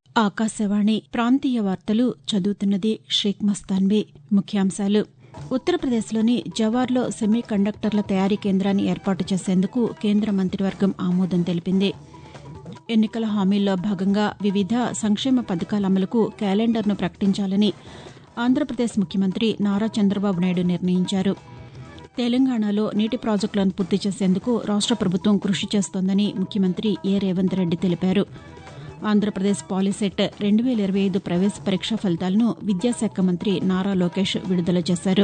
ఆకాశవాణి ప్రాంతీయ వార్తలు చదువుతున్నది షేక్ మస్తాన్బీ ముఖ్యాంశాలు ఉత్తరప్రదేశ్లోని జవార్లో సెమీ కండక్టర్ల తయారీ కేంద్రాన్ని ఏర్పాటు చేసేందుకు కేంద్ర మంత్రివర్గం ఆమోదం తెలిపింది ఎన్నికల హామీల్లో భాగంగా వివిధ సంక్షేమ పథకాల అమలుకు క్యాలెండర్ను ప్రకటించాలని ఆంధ్రప్రదేశ్ ముఖ్యమంత్రి నారా చంద్రబాబు నాయుడు నిర్ణయించారు తెలంగాణలో నీటి ప్రాజెక్టులను పూర్తి చేసేందుకు రాష్ట ప్రభుత్వం కృషి చేస్తోందని ముఖ్యమంత్రి ఏ రేవంత్ రెడ్డి తెలిపారు ఆంధ్రప్రదేశ్ పాలిసెట్ రెండు వేల ఇరవై ఐదు ప్రవేశ పరీక్ష ఫలితాలను విద్యాశాఖ మంత్రి నారా లోకేష్ విడుదల చేశారు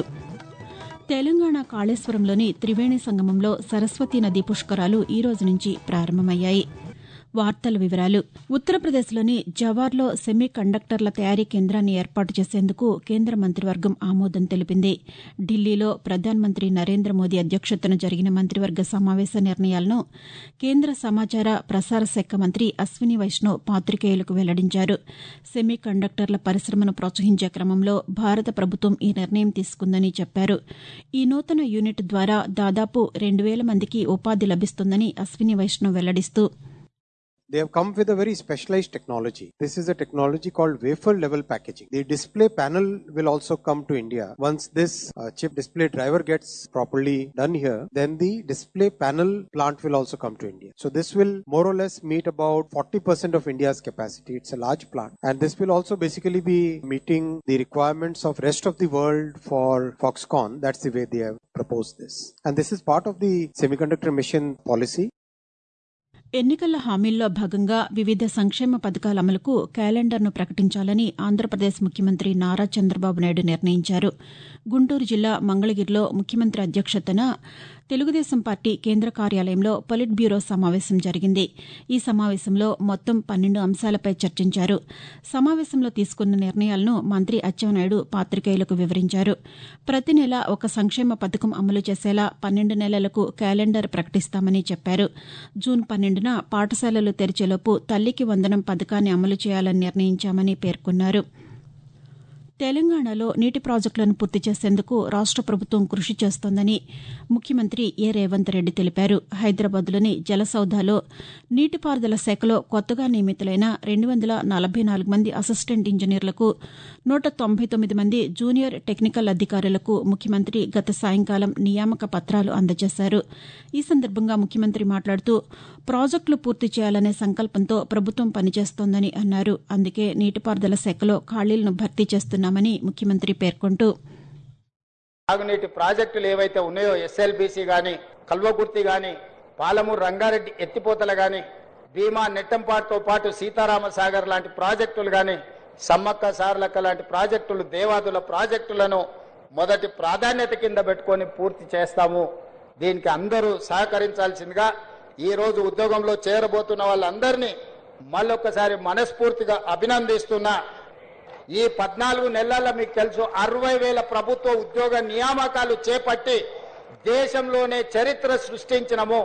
తెలంగాణ కాళేశ్వరంలోని త్రివేణి సంగమంలో సరస్వతీ నదీ పుష్కరాలు ఈ రోజు నుంచి ప్రారంభమయ్యాయి వార్తల వివరాలు ఉత్తరప్రదేశ్లోని జవార్లో సెమీ కండక్టర్ల తయారీ కేంద్రాన్ని ఏర్పాటు చేసేందుకు కేంద్ర మంత్రివర్గం ఆమోదం తెలిపింది ఢిల్లీలో ప్రధానమంత్రి నరేంద్ర మోదీ అధ్యక్షతన జరిగిన మంత్రివర్గ సమావేశ నిర్ణయాలను కేంద్ర సమాచార ప్రసార శాఖ మంత్రి అశ్విని వైష్ణవ్ పాతికేయులకు వెల్లడించారు సెమీ కండక్టర్ల పరిశ్రమను ప్రోత్సహించే క్రమంలో భారత ప్రభుత్వం ఈ నిర్ణయం తీసుకుందని చెప్పారు ఈ నూతన యూనిట్ ద్వారా దాదాపు రెండు వేల మందికి ఉపాధి లభిస్తుందని Ashwini Vaishnav వెల్లడిస్తూ They have come with a very specialized technology. This is a technology called wafer level packaging. The display panel will also come to India. Once this uh, chip display driver gets properly done here, then the display panel plant will also come to India. So this will more or less meet about 40% of India's capacity. It's a large plant. And this will also basically be meeting the requirements of rest of the world for Foxconn. That's the way they have proposed this. And this is part of the semiconductor mission policy. ఎన్నికల హామీల్లో భాగంగా వివిధ సంక్షేమ పథకాల అమలుకు క్యాలెండర్ను ప్రకటించాలని ఆంధ్రప్రదేశ్ ముఖ్యమంత్రి నారా చంద్రబాబు నాయుడు నిర్ణయించారు గుంటూరు జిల్లా మంగళగిరిలో ముఖ్యమంత్రి అధ్యక్షతన తెలుగుదేశం పార్టీ కేంద్ర కార్యాలయంలో పొలిట్ బ్యూరో సమావేశం జరిగింది ఈ సమావేశంలో మొత్తం పన్నెండు అంశాలపై చర్చించారు సమావేశంలో తీసుకున్న నిర్ణయాలను మంత్రి అచ్చెన్నాయుడు పాతికేయులకు వివరించారు ప్రతి నెల ఒక సంక్షేమ పథకం అమలు చేసేలా పన్నెండు నెలలకు క్యాలెండర్ ప్రకటిస్తామని చెప్పారు జూన్ పన్నెండున పాఠశాలలు తెరిచేలోపు తల్లికి వందనం పథకాన్ని అమలు చేయాలని నిర్ణయించామని పేర్కొన్నారు తెలంగాణలో నీటి ప్రాజెక్టులను పూర్తి చేసేందుకు రాష్ట ప్రభుత్వం కృషి చేస్తోందని ముఖ్యమంత్రి ఏ రేవంత్ రెడ్డి తెలిపారు హైదరాబాద్లోని జలసౌధాలో నీటిపారుదల శాఖలో కొత్తగా నియమితులైన రెండు వందల నలభై నాలుగు మంది అసిస్టెంట్ ఇంజనీర్లకు నూట తొంభై తొమ్మిది మంది జూనియర్ టెక్నికల్ అధికారులకు ముఖ్యమంత్రి గత సాయంకాలం నియామక పత్రాలు అందజేశారు ఈ సందర్భంగా ముఖ్యమంత్రి మాట్లాడుతూ ప్రాజెక్టులు పూర్తి చేయాలనే సంకల్పంతో ప్రభుత్వం పనిచేస్తోందని అన్నారు అందుకే నీటిపారుదల శాఖలో ఖాళీలను భర్తీ చేస్తున్నామని ముఖ్యమంత్రి పేర్కొంటూ తాగునీటి ప్రాజెక్టులు ఏవైతే ఉన్నాయో ఎస్ఎల్బిసి గాని కల్వకుర్తి గాని పాలమూరు రంగారెడ్డి ఎత్తిపోతలు గాని భీమా నెట్టంపాటుతో పాటు సీతారామ సాగర్ లాంటి ప్రాజెక్టులు గాని సమ్మక్క సార్లక్క లాంటి ప్రాజెక్టులు దేవాదుల ప్రాజెక్టులను మొదటి ప్రాధాన్యత కింద పెట్టుకొని పూర్తి చేస్తాము దీనికి అందరూ సహకరించాల్సిందిగా ఈ రోజు ఉద్యోగంలో చేరబోతున్న వాళ్ళందరినీ మళ్ళొక్కసారి మనస్ఫూర్తిగా అభినందిస్తున్నా ఈ పద్నాలుగు నెలల్లో మీకు తెలుసు అరవై వేల ప్రభుత్వ ఉద్యోగ నియామకాలు చేపట్టి దేశంలోనే చరిత్ర సృష్టించినము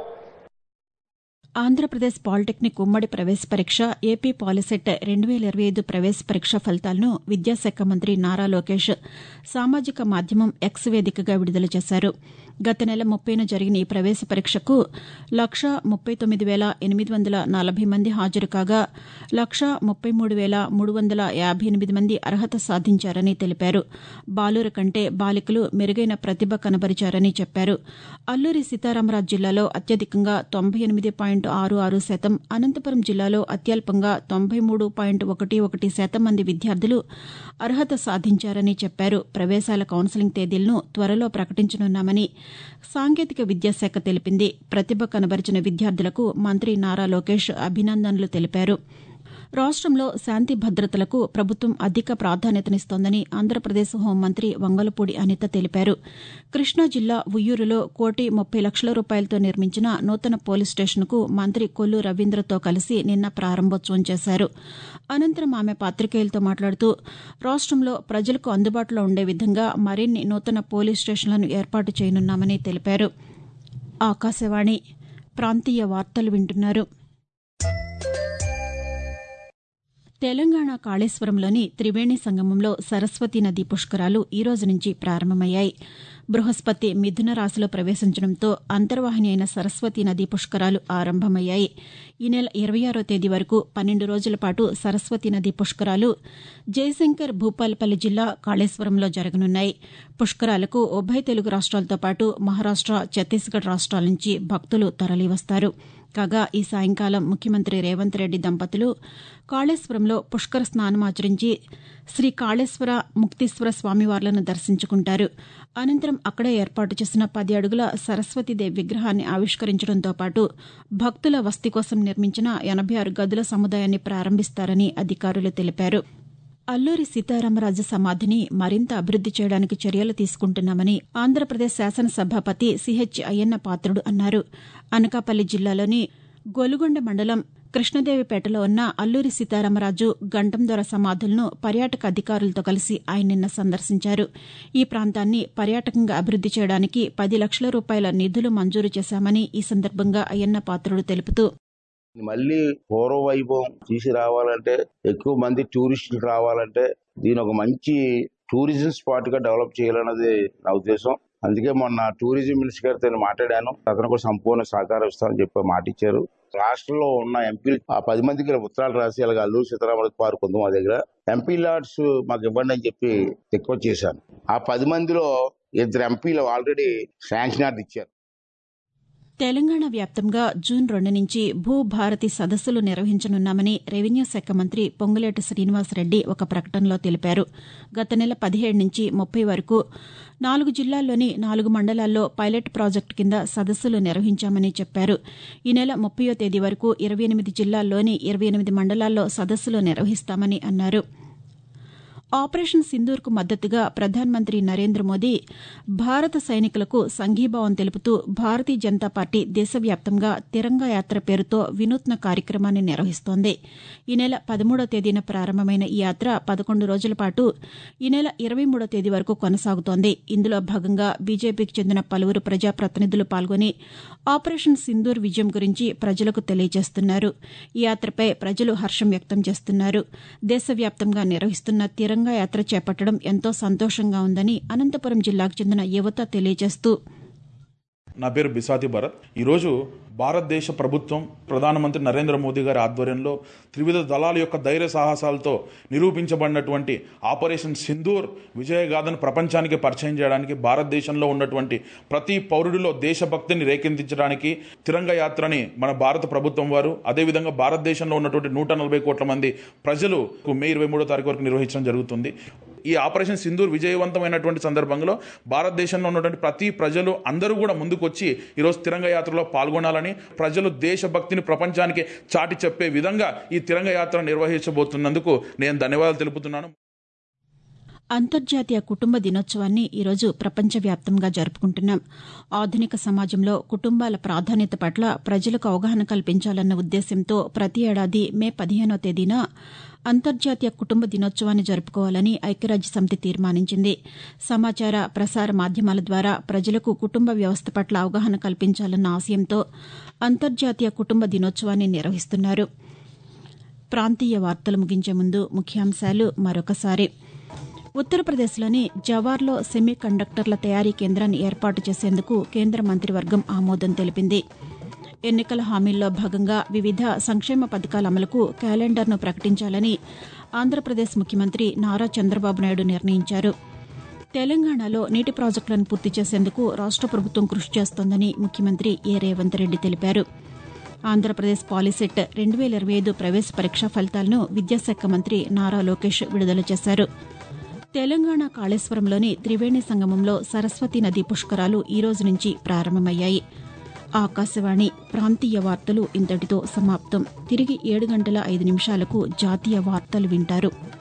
ఆంధ్రప్రదేశ్ పాలిటెక్నిక్ ఉమ్మడి ప్రవేశ పరీక్ష ఏపీ పాలిసెట్ రెండు వేల ఇరవై ఐదు ప్రవేశ పరీక్ష ఫలితాలను విద్యాశాఖ మంత్రి నారా లోకేష్ సామాజిక మాధ్యమం ఎక్స్ వేదికగా విడుదల చేశారు గత నెల ముప్పైన జరిగిన ఈ ప్రవేశ పరీక్షకు లక్ష ముప్పై తొమ్మిది వేల ఎనిమిది వందల నలభై మంది హాజరు కాగా లక్ష ముప్పై మూడు వేల మూడు వందల యాభై ఎనిమిది మంది అర్హత సాధించారని తెలిపారు బాలుర కంటే బాలికలు మెరుగైన ప్రతిభ కనబరిచారని చెప్పారు అల్లూరి సీతారామరాజు జిల్లాలో అత్యధికంగా తొంభై ఎనిమిది పాయింట్ ఆరు ఆరు శాతం అనంతపురం జిల్లాలో అత్యల్పంగా తొంభై మూడు పాయింట్ ఒకటి ఒకటి శాతం మంది విద్యార్థులు అర్హత సాధించారని చెప్పారు ప్రవేశాల కౌన్సిలింగ్ తేదీలను త్వరలో ప్రకటించనున్నామని సాంకేతిక విద్యాశాఖ తెలిపింది ప్రతిభ కనబరిచిన విద్యార్థులకు మంత్రి నారా లోకేష్ అభినందనలు తెలిపారు రాష్టంలో శాంతి భద్రతలకు ప్రభుత్వం అధిక ప్రాధాన్యతనిస్తోందని ఆంధ్రప్రదేశ్ హోంమంత్రి వంగలపూడి అనిత తెలిపారు కృష్ణా జిల్లా ఉయ్యూరులో కోటి ముప్పై లక్షల రూపాయలతో నిర్మించిన నూతన పోలీస్ స్టేషన్కు మంత్రి కొల్లు రవీంద్రతో కలిసి నిన్న ప్రారంభోత్సవం చేశారు అనంతరం ఆమె పాతికేయులతో మాట్లాడుతూ రాష్టంలో ప్రజలకు అందుబాటులో ఉండే విధంగా మరిన్ని నూతన పోలీస్ స్టేషన్లను ఏర్పాటు చేయనున్నామని తెలిపారు ఆకాశవాణి ప్రాంతీయ వార్తలు వింటున్నారు తెలంగాణ కాళేశ్వరంలోని త్రివేణి సంగమంలో సరస్వతీ నదీ పుష్కరాలు ఈ రోజు నుంచి ప్రారంభమయ్యాయి బృహస్పతి మిథున రాశిలో ప్రవేశించడంతో అంతర్వాహిని అయిన సరస్వతీ నదీ పుష్కరాలు ఆరంభమయ్యాయి ఈ నెల ఇరవై ఆరో తేదీ వరకు పన్నెండు రోజుల పాటు సరస్వతీ నదీ పుష్కరాలు జయశంకర్ భూపాలపల్లి జిల్లా కాళేశ్వరంలో జరగనున్నాయి పుష్కరాలకు ఉభయ తెలుగు రాష్ట్రాలతో పాటు మహారాష్ట ఛత్తీస్గఢ్ రాష్ట్రాల నుంచి భక్తులు తరలివస్తారు కాగా ఈ సాయంకాలం ముఖ్యమంత్రి రేవంత్ రెడ్డి దంపతులు కాళేశ్వరంలో పుష్కర స్నానమాచరించి శ్రీ కాళేశ్వర ముక్తీశ్వర స్వామివార్లను దర్శించుకుంటారు అనంతరం అక్కడే ఏర్పాటు చేసిన పది అడుగుల సరస్వతీదేవి విగ్రహాన్ని ఆవిష్కరించడంతో పాటు భక్తుల వసతి కోసం నిర్మించిన ఎనభై ఆరు గదుల సముదాయాన్ని ప్రారంభిస్తారని అధికారులు తెలిపారు అల్లూరి సీతారామరాజు సమాధిని మరింత అభివృద్ది చేయడానికి చర్యలు తీసుకుంటున్నామని ఆంధ్రప్రదేశ్ శాసనసభాపతి సిహెచ్ అయ్యన్న పాత్రుడు అన్నారు అనకాపల్లి జిల్లాలోని గొలుగొండ మండలం కృష్ణదేవిపేటలో ఉన్న అల్లూరి సీతారామరాజు గంటందొర సమాధులను పర్యాటక అధికారులతో కలిసి ఆయన నిన్న సందర్శించారు ఈ ప్రాంతాన్ని పర్యాటకంగా అభివృద్ది చేయడానికి పది లక్షల రూపాయల నిధులు మంజూరు చేశామని ఈ సందర్భంగా అయ్యన్న పాత్రుడు తెలుపుతూ మళ్ళీ పూర్వ వైభవం తీసి రావాలంటే ఎక్కువ మంది టూరిస్టులు రావాలంటే దీని ఒక మంచి టూరిజం స్పాట్ గా డెవలప్ చేయాలన్నది నా ఉద్దేశం అందుకే మొన్న టూరిజం మినిస్టర్ గారితో నేను మాట్లాడాను అతను కూడా సంపూర్ణ సహకారం ఇస్తామని చెప్పి మాట ఇచ్చారు రాష్ట్రంలో ఉన్న ఎంపీలు ఆ పది మందికి ఉత్తరాలు రాసి అలాగే అల్లూరు సీతారామరాజు పార్క్ ఉంది మా దగ్గర ఎంపీ లాడ్స్ మాకు ఇవ్వండి అని చెప్పి రిక్వెస్ట్ చేశాను ఆ పది మందిలో ఇద్దరు ఎంపీలు ఆల్రెడీ శాంక్షన్ ఆర్డర్ ఇచ్చారు తెలంగాణ వ్యాప్తంగా జూన్ రెండు నుంచి భూభారతి సదస్సులు నిర్వహించనున్నామని రెవెన్యూ శాఖ మంత్రి పొంగులేటి శ్రీనివాసరెడ్డి ఒక ప్రకటనలో తెలిపారు గత నెల పదిహేడు నుంచి ముప్పై వరకు నాలుగు జిల్లాల్లోని నాలుగు మండలాల్లో పైలట్ ప్రాజెక్టు కింద సదస్సులు నిర్వహించామని చెప్పారు ఈ నెల ముప్పయో తేదీ వరకు ఇరవై ఎనిమిది జిల్లాల్లోని ఇరవై ఎనిమిది మండలాల్లో సదస్సులు నిర్వహిస్తామని అన్నారు ఆపరేషన్ సింధూర్కు మద్దతుగా ప్రధానమంత్రి నరేంద్ర మోదీ భారత సైనికులకు సంఘీభావం తెలుపుతూ భారతీయ జనతా పార్టీ దేశవ్యాప్తంగా తిరంగా యాత్ర పేరుతో వినూత్న కార్యక్రమాన్ని నిర్వహిస్తోంది ఈ నెల పదమూడో తేదీన ప్రారంభమైన ఈ యాత్ర పదకొండు రోజుల పాటు ఈ నెల ఇరవై మూడో తేదీ వరకు కొనసాగుతోంది ఇందులో భాగంగా బీజేపీకి చెందిన పలువురు ప్రజాప్రతినిధులు పాల్గొని ఆపరేషన్ సింధూర్ విజయం గురించి ప్రజలకు తెలియజేస్తున్నారు ఈ యాత్రపై ప్రజలు హర్షం వ్యక్తం చేస్తున్నారు దేశవ్యాప్తంగా నిర్వహిస్తున్న తిరంగా యాత్ర చేపట్టడం ఎంతో సంతోషంగా ఉందని అనంతపురం జిల్లాకు చెందిన యువత తెలియజేస్తూ నా పేరు బిసాతి భరత్ ఈరోజు భారతదేశ ప్రభుత్వం ప్రధానమంత్రి నరేంద్ర మోదీ గారి ఆధ్వర్యంలో త్రివిధ దళాల యొక్క ధైర్య సాహసాలతో నిరూపించబడినటువంటి ఆపరేషన్ సింధూర్ విజయగాథను ప్రపంచానికి పరిచయం చేయడానికి భారతదేశంలో ఉన్నటువంటి ప్రతి పౌరుడిలో దేశభక్తిని రేకెత్తించడానికి తిరంగ యాత్రని మన భారత ప్రభుత్వం వారు అదేవిధంగా భారతదేశంలో ఉన్నటువంటి నూట నలభై కోట్ల మంది ప్రజలు మే ఇరవై మూడో తారీఖు వరకు నిర్వహించడం జరుగుతుంది ఈ ఆపరేషన్ సింధూర్ విజయవంతమైనటువంటి సందర్భంలో భారతదేశంలో ఉన్నటువంటి ప్రతి ప్రజలు అందరూ కూడా ముందుకొచ్చి ఈరోజు తిరంగ యాత్రలో పాల్గొనాలని ప్రజలు దేశభక్తిని ప్రపంచానికి చాటి చెప్పే విధంగా ఈ తిరంగ యాత్ర నిర్వహించబోతున్నందుకు నేను ధన్యవాదాలు తెలుపుతున్నాను అంతర్జాతీయ కుటుంబ దినోత్సవాన్ని ఈరోజు ప్రపంచవ్యాప్తంగా జరుపుకుంటున్నాం ఆధునిక సమాజంలో కుటుంబాల ప్రాధాన్యత పట్ల ప్రజలకు అవగాహన కల్పించాలన్న ఉద్దేశ్యంతో ప్రతి ఏడాది మే పదిహేనో తేదీన అంతర్జాతీయ కుటుంబ దినోత్సవాన్ని జరుపుకోవాలని ఐక్యరాజ్య సమితి తీర్మానించింది సమాచార ప్రసార మాధ్యమాల ద్వారా ప్రజలకు కుటుంబ వ్యవస్థ పట్ల అవగాహన కల్పించాలన్న ఆశయంతో అంతర్జాతీయ కుటుంబ దినోత్సవాన్ని నిర్వహిస్తున్నారు ప్రాంతీయ వార్తలు ముగించే ముందు ముఖ్యాంశాలు మరొకసారి ఉత్తరప్రదేశ్లోని జవార్లో సెమీ కండక్టర్ల తయారీ కేంద్రాన్ని ఏర్పాటు చేసేందుకు కేంద్ర మంత్రివర్గం ఆమోదం తెలిపింది ఎన్నికల హామీల్లో భాగంగా వివిధ సంక్షేమ పథకాల అమలుకు క్యాలెండర్ను ప్రకటించాలని ఆంధ్రప్రదేశ్ ముఖ్యమంత్రి నారా చంద్రబాబు నాయుడు నిర్ణయించారు తెలంగాణలో నీటి ప్రాజెక్టులను పూర్తి చేసేందుకు రాష్ట ప్రభుత్వం కృషి చేస్తోందని ముఖ్యమంత్రి ఏ రేవంత్ రెడ్డి తెలిపారు ఆంధ్రప్రదేశ్ పాలిసెట్ రెండు వేల ఇరవై ఐదు ప్రవేశ పరీక్షా ఫలితాలను విద్యాశాఖ మంత్రి నారా లోకేష్ విడుదల చేశారు తెలంగాణ కాళేశ్వరంలోని త్రివేణి సంగమంలో సరస్వతీ నదీ పుష్కరాలు ఈ రోజు నుంచి ప్రారంభమయ్యాయి ఆకాశవాణి ప్రాంతీయ వార్తలు ఇంతటితో సమాప్తం తిరిగి ఏడు గంటల ఐదు నిమిషాలకు జాతీయ వార్తలు వింటారు